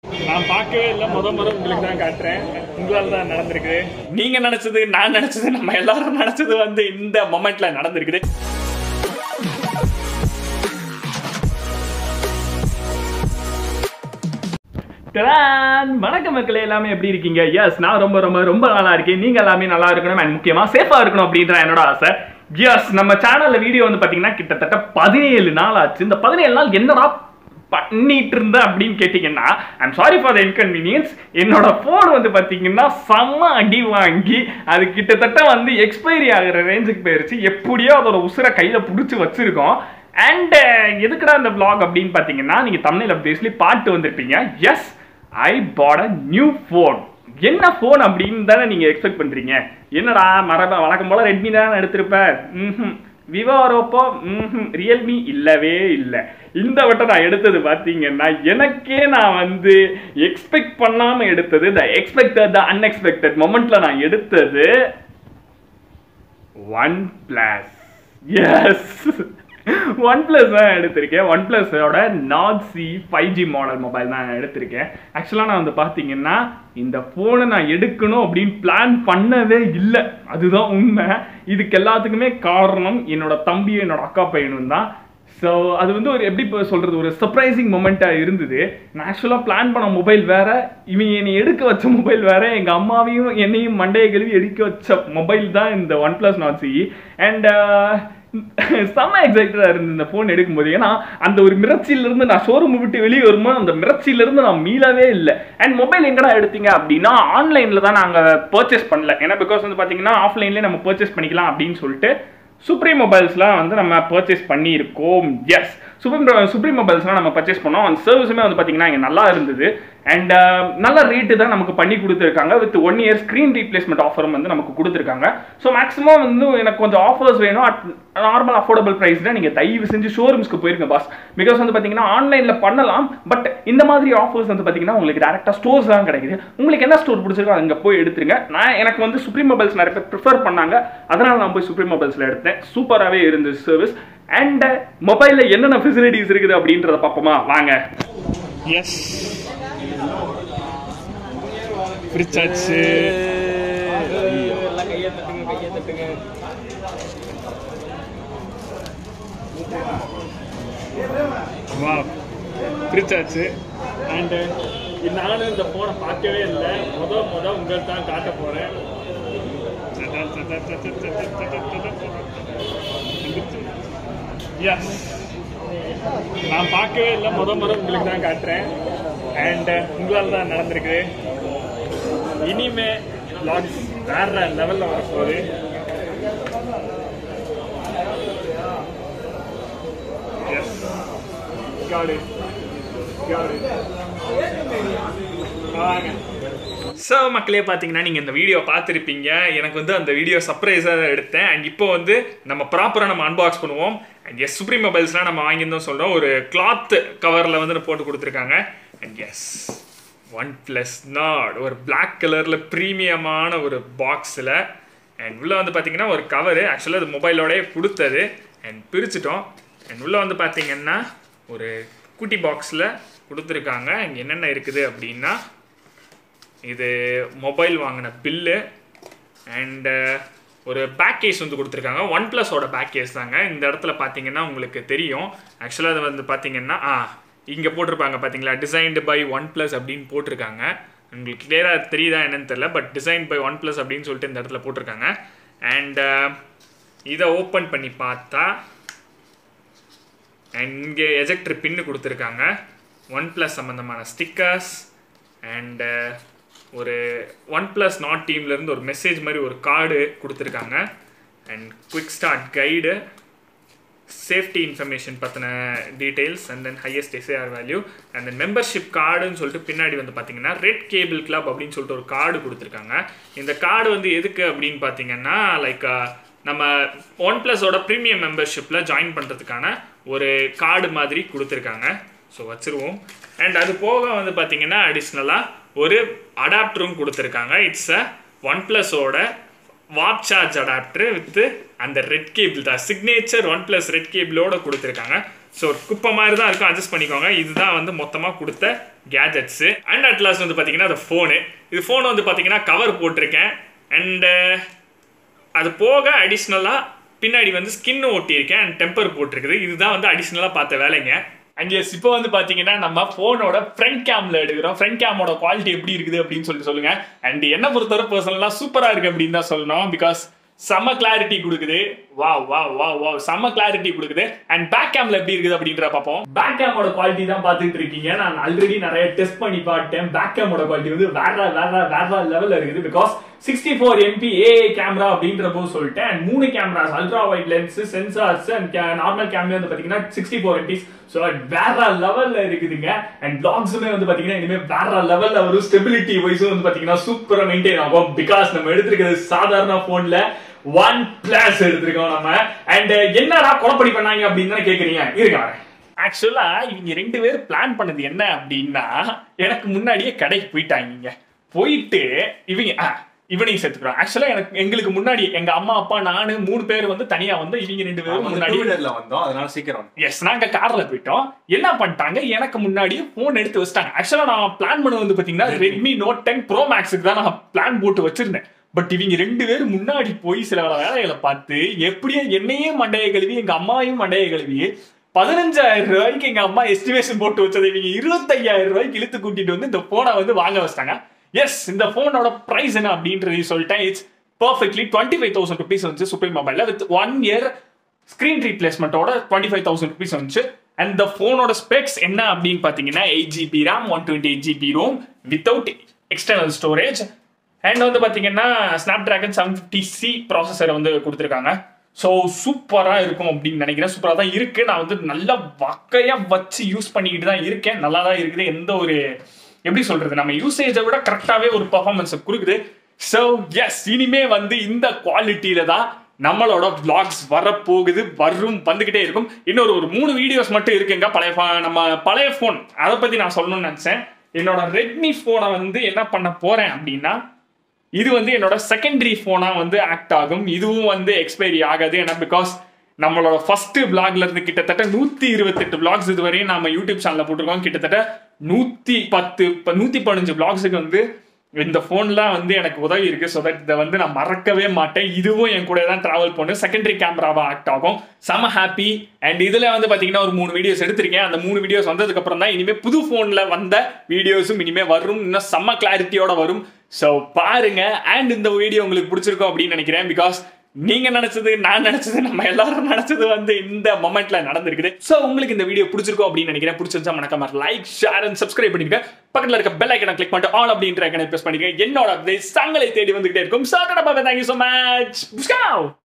நான் பார்க்கவே இல்லை முத முறை உங்களுக்கு தான் காட்டுறேன் உங்களால தான் நடந்திருக்குது நீங்க நினைச்சது நான் நினைச்சது நம்ம எல்லாரும் நினைச்சது வந்து இந்த மொமெண்ட்ல நடந்திருக்குது டடான்! வணக்கம் மக்களே எல்லாமே எப்படி இருக்கீங்க எஸ் நான் ரொம்ப ரொம்ப ரொம்ப நல்லா இருக்கேன் நீங்க எல்லாமே நல்லா இருக்கணும் அண்ட் முக்கியமா சேஃபா இருக்கணும் அப்படின்ற என்னோட ஆசை எஸ் நம்ம சேனல்ல வீடியோ வந்து பாத்தீங்கன்னா கிட்டத்தட்ட பதினேழு நாள் ஆச்சு இந்த பதினேழு நாள் என்னடா பண்ணிட்டு இருந்த அப்படின்னு கேட்டிங்கன்னா I'm sorry for the inconvenience என்னோட ஃபோன் வந்து பார்த்தீங்கன்னா செம்ம அடி வாங்கி அது கிட்டத்தட்ட வந்து எக்ஸ்பைரி ஆகிற ரேஞ்சுக்கு போயிருச்சு எப்படியோ அதோட உசுரை கையில் பிடிச்சி வச்சிருக்கோம் அண்ட் எதுக்குடா இந்த vlog அப்படின்னு பார்த்தீங்கன்னா நீங்கள் தமிழில் பேஸ்லி பாட்டு வந்திருப்பீங்க yes I bought a new phone என்ன ஃபோன் அப்படின்னு தானே நீங்கள் எக்ஸ்பெக்ட் பண்ணுறீங்க என்னடா மரப வழக்கம் போல் ரெட்மி தானே எடுத்திருப்ப ம் விவோ ஓப்போ ம் ரியல்மி இல்லவே இல்லை இந்த வட்டம் நான் எடுத்தது பார்த்தீங்கன்னா எனக்கே நான் வந்து எக்ஸ்பெக்ட் பண்ணாமல் எடுத்தது த எக்ஸ்பெக்டட் த அன்எக்ஸ்பெக்டட் மொமெண்ட்ல நான் எடுத்தது OnePlus yes OnePlus தான் எடுத்திருக்கேன் ஒன் பிளஸோட Nord CE five G model mobile தான் நான் எடுத்திருக்கேன் ஆக்சுவலாக நான் வந்து பார்த்தீங்கன்னா இந்த ஃபோனை நான் எடுக்கணும் அப்படின்னு பிளான் பண்ணவே இல்லை அதுதான் உண்மை இதுக்கு எல்லாத்துக்குமே காரணம் என்னோட தம்பி என்னோட அக்கா பையனும் தான் ஸோ அது வந்து ஒரு எப்படி இப்போ சொல்கிறது ஒரு சர்ப்ரைசிங் மொமெண்ட்டாக இருந்தது நான் ஆக்சுவலாக பிளான் பண்ண மொபைல் வேற இவங்க என்னை எடுக்க வச்ச மொபைல் வேற எங்கள் அம்மாவையும் என்னையும் மண்டையை கழுவி எடுக்க வச்ச மொபைல் தான் இந்த OnePlus Nord CE and செம்ம எக்ஸைட்டடாக இருந்து இந்த ஃபோன் எடுக்கும்போது ஏன்னா அந்த ஒரு மிரட்சியிலிருந்து நான் ஷோரூம் விட்டு வெளியே வரும்போது அந்த மிரட்சியிலிருந்து நான் மீளவே இல்லை அண்ட் மொபைல் எங்கடா எடுத்தீங்க அப்படின்னா ஆன்லைனில் தான் நாங்கள் பர்ச்சேஸ் பண்ணல ஏன்னா பிகாஸ் வந்து பார்த்தீங்கன்னா ஆஃப்லைன்லேயே நம்ம பர்ச்சேஸ் பண்ணிக்கலாம் அப்படின்னு சொல்லிட்டு சுப்ரீம் மொபைல்ஸ்லாம் வந்து நம்ம பர்ச்சேஸ் பண்ணியிருக்கோம் எஸ் சுப்ரீம் சுப்ரீம் மொபைல்ஸ்லாம் நம்ம பர்ச்சேஸ் பண்ணோம் அந்த சர்வீஸுமே வந்து பார்த்தீங்கன்னா இங்கே நல்லா இருந்தது அண்ட் நல்ல ரேட்டு தான் நமக்கு பண்ணி கொடுத்துருக்காங்க with one year screen replacement ஆஃபரும் வந்து நமக்கு கொடுத்துருக்காங்க ஸோ மேக்ஸிமம் வந்து எனக்கு கொஞ்சம் ஆஃபர்ஸ் வேணும் அட் நார்மல் அஃபோர்டபுள் ப்ரைஸ் தான் நீங்கள் தயவு செஞ்சு ஷோரூம்ஸ்க்கு போயிருங்க பாஸ் பிகாஸ் வந்து பார்த்தீங்கன்னா ஆன்லைனில் பண்ணலாம் பட் இந்த மாதிரி ஆஃபர்ஸ் வந்து பார்த்தீங்கன்னா உங்களுக்கு டேரெக்டாக ஸ்டோர்ஸ் தான் கிடைக்குது உங்களுக்கு என்ன ஸ்டோர் பிடிச்சிருக்கோ அங்கே போய் எடுத்துருங்க நான் எனக்கு வந்து சுப்ரீம் மொபைல்ஸ் நிறைய பேர் ப்ரிஃபர் பண்ணாங்க அதனால் நான் போய் சுப்ரீம் மொபைல்ஸில் எடுத்தேன் சூப்பராகவே இருந்துச்சு சர்வீஸ் அண்ட் மொபைலில் என்னென்ன ஃபெசிலிட்டிஸ் இருக்குது அப்படின்றத பார்ப்போமா வாங்க எஸ் ஃப்ரிட்ஜ் ஆச்சு எல்லாம் கையை தட்டுங்க கையை தட்டுங்க வா ஃப்ரிட்ஜ் ஆச்சு அண்டு நானும் இந்த ஃபோனை பார்க்கவே இல்லை முத முத உங்களுக்கு தான் காட்ட போகிறேன் எஸ் நான் பார்க்கவே இல்லை முத முறை உங்களுக்கு தான் காட்டுறேன் அண்டு உங்களால் தான் நடந்திருக்குது இனிமே vlogs வேற லெவலில் வரப்போகுது yes Got it. Got it. வாங்க ஸோ மக்களே பார்த்தீங்கன்னா நீங்கள் இந்த வீடியோ பார்த்துருப்பீங்க எனக்கு வந்து அந்த வீடியோ சர்ப்ரைஸாக எடுத்தேன் அண்ட் இப்போ வந்து நம்ம ப்ராப்பராக நம்ம அன்பாக்ஸ் பண்ணுவோம் அண்ட் எஸ் சுப்ரீம் மொபைல்ஸ்லாம் நம்ம வாங்கியிருந்தோம் சொல்கிறோம் ஒரு கிளாத் கவரில் வந்து போட்டு கொடுத்துருக்காங்க and yes OnePlus Nord ஒரு பிளாக் கலரில் ப்ரீமியமான ஒரு பாக்ஸில் அண்ட் உள்ளே வந்து பார்த்தீங்கன்னா ஒரு கவரு ஆக்சுவலாக அது மொபைலோடய கொடுத்தது அண்ட் பிரிச்சிட்டோம் அண்ட் உள்ளே வந்து பார்த்தீங்கன்னா ஒரு குட்டி பாக்ஸில் கொடுத்துருக்காங்க அண்ட் என்னென்ன இருக்குது அப்படின்னா இது மொபைல் வாங்கின பில்லு அண்டு ஒரு பேக் கேஸ் வந்து கொடுத்துருக்காங்க ஒன் ப்ளஸோட பேக் கேஸ் தாங்க இந்த இடத்துல பார்த்தீங்கன்னா உங்களுக்கு தெரியும் ஆக்சுவலாக அது வந்து பார்த்தீங்கன்னா ஆ இங்கே போட்டிருப்பாங்க பார்த்தீங்களா டிசைன்டு பை ஒன் ப்ளஸ் அப்படின்னு போட்டிருக்காங்க உங்களுக்கு கிளியராக தெரியுதா என்னன்னு தெரில but design by OnePlus அப்படின்னு சொல்லிட்டு இந்த இடத்துல போட்டிருக்காங்க அண்ட் இதை ஓப்பன் பண்ணி பார்த்தா அண்ட் இங்கே எஜெக்டர் பின்னு கொடுத்துருக்காங்க ஒன் ப்ளஸ் சம்மந்தமான ஸ்டிக்கர்ஸ் அண்டு ஒரு ஒன் ப்ளஸ் நாட் டீம்லேருந்து ஒரு மெசேஜ் மாதிரி ஒரு கார்டு கொடுத்துருக்காங்க and quick start guide safety information பற்றின details and then highest SAR value and then membership கார்டுன்னு சொல்லிட்டு பின்னாடி வந்து பார்த்தீங்கன்னா ரெட் கேபிள் கிளப் அப்படின்னு சொல்லிட்டு ஒரு கார்டு கொடுத்துருக்காங்க இந்த கார்டு வந்து எதுக்கு அப்படின்னு பார்த்தீங்கன்னா லைக் நம்ம ஒன் ப்ளஸோட ப்ரீமியம் மெம்பர்ஷிப்பில் ஜாயின் பண்ணுறதுக்கான ஒரு கார்டு மாதிரி கொடுத்துருக்காங்க ஸோ வச்சுருவோம் அண்ட் அது போக வந்து பார்த்தீங்கன்னா அடிஷ்னலாக ஒரு அடாப்டரும் கொடுத்துருக்காங்க இட்ஸ் அ ஒன் ப்ளஸோட வாப் சார்ஜ் அடாப்டர் வித் அந்த ரெட் கேபிள் தான் சிக்னேச்சர் ஒன் ப்ளஸ் ரெட் கேபிளோட கொடுத்துருக்காங்க ஸோ குப்பை மாதிரி தான் இருக்கும் அட்ஜஸ்ட் பண்ணிக்கோங்க இதுதான் வந்து மொத்தமாக கொடுத்த கேஜெட்ஸு அண்ட் அட் லாஸ்ட் வந்து பார்த்தீங்கன்னா அது ஃபோனு இது ஃபோன் வந்து பார்த்தீங்கன்னா கவர் போட்டிருக்கேன் அண்டு அது போக அடிஷ்னலாக பின்னாடி வந்து ஸ்கின் ஒட்டியிருக்கேன் அண்ட் டெம்பர் போட்டிருக்குது இதுதான் வந்து அடிஷ்னலாக பார்த்த வேலைங்க அண்ட் எஸ் இப்போ வந்து பார்த்தீங்கன்னா நம்ம ஃபோனோட ஃப்ரண்ட் கேமில் எடுக்கிறோம் ஃப்ரண்ட் கேமோட குவாலிட்டி எப்படி இருக்குது அப்படின்னு சொல்லிட்டு சொல்லுங்க அண்ட் என்ன பொறுத்தவரை பர்சனலாக சூப்பராக இருக்கு அப்படின்னு தான் சொல்லணும் பிகாஸ் செம்ம கிளாரிட்டி கொடுக்குது வா வா வா வா செம்ம கிளாரிட்டி கொடுக்குது அண்ட் பேக் கேம்ல எப்படி இருக்குது அப்படின்ற பார்ப்போம் பேக் கேமோட குவாலிட்டி தான் பார்த்துட்டு இருக்கீங்க நான் ஆல்ரெடி நிறைய டெஸ்ட் பண்ணி பார்த்தேன் பேக் கேமோட குவாலிட்டி வந்து வேற வேற வேற லெவல்ல இருக்குது because sixty four MP a camera அப்படின்ற போது சொல்லிட்டேன் அண்ட் மூணு cameras ultra wide lens sensors and normal camera வந்து பாத்தீங்கன்னா சிக்ஸ்டி ஃபோர் எம்பிஸ் ஸோ வேற லெவல்ல இருக்குதுங்க அண்ட் பிளாக்ஸுமே வந்து பாத்தீங்கன்னா இனிமே வேற லெவல்ல வரும் ஸ்டெபிலிட்டி வைஸும் வந்து பாத்தீங்கன்னா சூப்பரா மெயின்டைன் ஆகும் பிகாஸ் நம்ம எடுத்திருக்கிறது சாதாரண போன்ல ஒன் பிளஸ் எடுத்திருக்கோம் நம்ம அண்ட் என்னடா கொலப்படி பண்ணாங்க அப்படின்னு தானே கேக்குறீங்க இருக்காங்க ஆக்சுவலா இவங்க ரெண்டு பேரும் பிளான் பண்ணது என்ன அப்படின்னா எனக்கு முன்னாடியே கடைக்கு போயிட்டாங்க போயிட்டு இவங்க ஆ, இவனையும் சேர்த்துக்கிறோம் ஆக்சுவலா எனக்கு எங்களுக்கு முன்னாடி எங்க அம்மா அப்பா நானு மூணு பேர் வந்து தனியா வந்து இவங்க ரெண்டு பேரும் முன்னாடி வீலர்ல வந்தோம் அதனால சீக்கிரம் எஸ் நாங்க கார்ல போயிட்டோம் என்ன பண்ணிட்டாங்க எனக்கு முன்னாடி போன் எடுத்து வச்சிட்டாங்க ஆக்சுவலா நான் பிளான் பண்ண வந்து பாத்தீங்கன்னா ரெட்மி நோட் டென் ப்ரோ மேக்ஸுக்கு தான் நான் பிளான் போட்டு வச்சிருந்தேன் பட் இவங்க ரெண்டு பேரும் முன்னாடி போய் சில வேலைகளை பார்த்து எப்படியோ என்னையே மண்டைய கழுவி எங்க அம்மாவையும் மண்டைய கழுவி பதினஞ்சாயிரம் ரூபாய்க்கு எங்க அம்மா எஸ்டிமேஷன் போட்டு வச்சதை இவங்க இருபத்தையாயிரம் ரூபாய்க்கு இழுத்து கூட்டிட்டு வந்து இந்த போனை வந்து வாங்க வச்சிட்டாங்க எஸ் இந்த போனோட பிரைஸ் என்ன அப்படின்றது சொல்லிட்டேன் it's perfectly twenty five thousand rupees வந்து சுப்ரீம் மொபைல்ல வித் ஒன் இயர் ஸ்க்ரீன் ரீப்ளேஸ்மெண்ட்டோட டுவெண்ட்டி ஃபைவ் தௌசண்ட் ருபீஸ் வந்துச்சு அண்ட் இந்த ஃபோனோட ஸ்பெக்ஸ் என்ன அப்படின்னு பார்த்தீங்கன்னா eight GB RAM one twenty eight GB ROM without external storage and வந்து பார்த்தீங்கன்னா Snapdragon seven fifty C ப்ராசஸரை வந்து கொடுத்துருக்காங்க ஸோ சூப்பராக இருக்கும் அப்படின்னு நினைக்கிறேன் சூப்பராக தான் இருக்கு நான் வந்து நல்லா வக்கையாக வச்சு யூஸ் பண்ணிக்கிட்டு தான் இருக்கேன் நல்லா தான் இருக்குது எந்த ஒரு எப்படி சொல்றது நம்ம யூசேஜை விட கரெக்டாகவே ஒரு பர்ஃபார்மன்ஸ் கொடுக்குது ஸோ எஸ் இனிமே வந்து இந்த குவாலிட்டியில தான் நம்மளோட vlogs வரப்போகுது வரும் வந்துகிட்டே இருக்கும் இன்னொரு ஒரு மூணு வீடியோஸ் மட்டும் இருக்குங்க பழைய pho- நம்ம பழைய ஃபோன் அதை பத்தி நான் சொல்லணும்னு நினைச்சேன் என்னோட ரெட்மி ஃபோனை வந்து என்ன பண்ண போறேன் அப்படின்னா இது வந்து என்னோட செகண்டரி ஃபோனா வந்து ஆக்ட் ஆகும் இதுவும் வந்து எக்ஸ்பைரி ஆகாது ஏன்னா பிகாஸ் நம்மளோட ஃபர்ஸ்ட் பிளாக்ல இருந்து கிட்டத்தட்ட நூத்தி இருபத்தெட்டு பிளாக்ஸ் இதுவரையும் நம்ம யூடியூப் சேனல்ல போட்டிருக்கோம் கிட்டத்தட்ட நூத்தி பத்து இப்ப நூத்தி பதினஞ்சு பிளாக்ஸுக்கு வந்து இந்த ஃபோன்லாம் வந்து எனக்கு உதவி இருக்கு ஸோ தட் இதை வந்து நான் மறக்கவே மாட்டேன் இதுவும் என் கூட தான் டிராவல் பண்ணு செகண்டரி கேமராவா ஆக்ட் ஆகும் செம ஹாப்பி அண்ட் இதுல வந்து பாத்தீங்கன்னா ஒரு மூணு வீடியோஸ் எடுத்திருக்கேன் அந்த மூணு வீடியோஸ் வந்ததுக்கு அப்புறம் தான் இனிமே புது ஃபோன்ல வந்த வீடியோஸும் இனிமே வரும் இன்னும் செம்ம கிளாரிட்டியோட வரும் ஸோ பாருங்க அண்ட் இந்த வீடியோ உங்களுக்கு பிடிச்சிருக்கும் அப்படின்னு நினைக்கிறேன் பிகாஸ் நீங்க நினைச்சது நான் நினைச்சது நம்ம எல்லாரும் நினைச்சது வந்து இந்த மொமெண்ட்ல நடந்திருக்குது சோ உங்களுக்கு இந்த வீடியோ பிடிச்சிருக்கும் அப்படின்னு நினைக்கிறேன் பிடிச்சிருந்தா மறக்காம லைக் ஷேர் அண்ட் சப்ஸ்கிரைப் பண்ணிருக்க பக்கத்துல இருக்க பெல் ஐக்கனை கிளிக் பண்ணிட்டு ஆல் அப்படின்ற ஐக்கனை பிரஸ் பண்ணிருக்கேன் என்னோட updates தங்களை தேடி வந்துகிட்டே இருக்கும் சாட்டா பாபா தேங்க்யூ so much